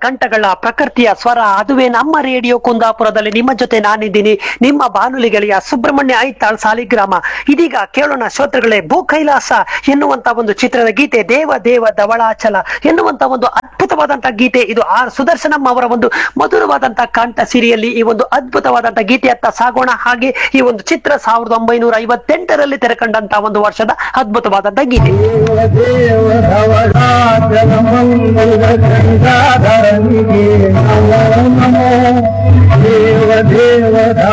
ಕಂಠಗಳ ಪ್ರಕೃತಿಯ ಸ್ವರ ಅದುವೇ ನಮ್ಮ ರೇಡಿಯೋ ಕುಂದಾಪುರದಲ್ಲಿ ನಿಮ್ಮ ಜೊತೆ ನಾನಿದ್ದೀನಿ ನಿಮ್ಮ ಬಾನುಲಿ ಗೆಳೆಯ ಸುಬ್ರಹ್ಮಣ್ಯ ಐತಾಳ್ ಸಾಲಿಗ್ರಾಮ ಇದೀಗ ಕೇಳೋಣ ಶ್ರೋತೃಗಳೇ ಭೂ ಕೈಲಾಸ ಎನ್ನುವಂತ ಒಂದು ಚಿತ್ರದ ಗೀತೆ ದೇವ ದೇವ ಧವಳಾಚಲ ಎನ್ನುವಂತ ಒಂದು ಅದ್ಭುತವಾದಂತಹ ಗೀತೆ ಇದು ಆರ್ ಸುದರ್ಶನಂ ಅವರ ಒಂದು ಮಧುರವಾದಂತಹ ಕಂಠ ಸಿರಿಯಲ್ಲಿ ಈ ಒಂದು ಅದ್ಭುತವಾದಂತಹ ಗೀತೆಯತ್ತ ಸಾಗೋಣ ಹಾಗೆ ಈ ಒಂದು ಚಿತ್ರ ಸಾವಿರದ ಒಂಬೈನೂರ ಐವತ್ತೆಂಟರಲ್ಲಿ ತೆರೆಕಂಡಂತಹ ಒಂದು ವರ್ಷದ ಅದ್ಭುತವಾದಂತಹ ಗೀತೆ ದೇವ ಧವಳಾಚಲ ಮಂಗಲ ಗಂಗಾಧರನಿಗೆ ನಮೋ ನಮೋ ದೇವ ದೇವ